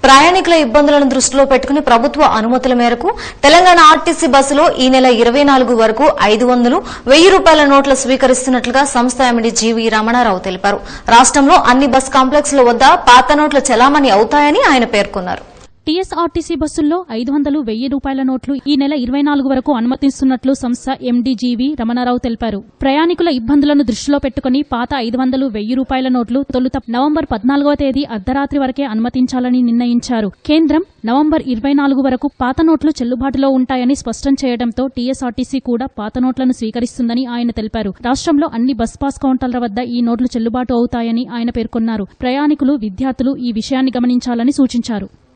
ప్రయాణికుల ఇబ్బందులను దృష్టిలో పెట్టుకుని ప్రభుత్వ అనుమతుల మేరకు తెలంగాణ ఆర్టీసీ బస్సులో ఈ నెల ఇరవై నాలుగు వరకు ఐదు వందలు వెయ్యి రూపాయల నోట్ల స్వీకరిస్తున్నట్లుగా సంస్థ ఎమ్డీ జీవీ రమణారావు తెలిపారు రాష్ట్రంలో అన్ని బస్ కాంప్లెక్స్ల వద్ద పాత నోట్ల చలామణి అవుతాయని ఆయన పేర్కొన్నారు టీఎస్ఆర్టీసీ బస్సుల్లో ఐదు వందలు వెయ్యి రూపాయల నోట్లు ఈ నెల ఇరవై నాలుగు వరకు అనుమతిస్తున్నట్లు సంస్థ ఎండీజీవీ రమణారావు తెలిపారు ప్రయాణికుల ఇబ్బందులను దృష్టిలో పెట్టుకుని పాత ఐదు వందలు వెయ్యి రూపాయల నోట్లు తొలుత నవంబర్ పద్నాలుగవ తేదీ అర్ధరాత్రి వరకే అనుమతించాలని నిర్ణయించారు కేంద్రం నవంబర్ ఇరవై నాలుగు వరకు పాత నోట్లు చెల్లుబాటులో ఉంటాయని స్పష్టం చేయడంతో టీఎస్ఆర్టీసీ కూడా పాత నోట్లను స్వీకరిస్తుందని ఆయన తెలిపారు రాష్ట్రంలో అన్ని బస్ పాస్ కౌంటర్ల వద్ద ఈ నోట్లు చెల్లుబాటు అవుతాయని ఆయన పేర్కొన్నారు ప్రయాణికులు విద్యార్థులు ఈ విషయాన్ని గమనించాలని సూచించారు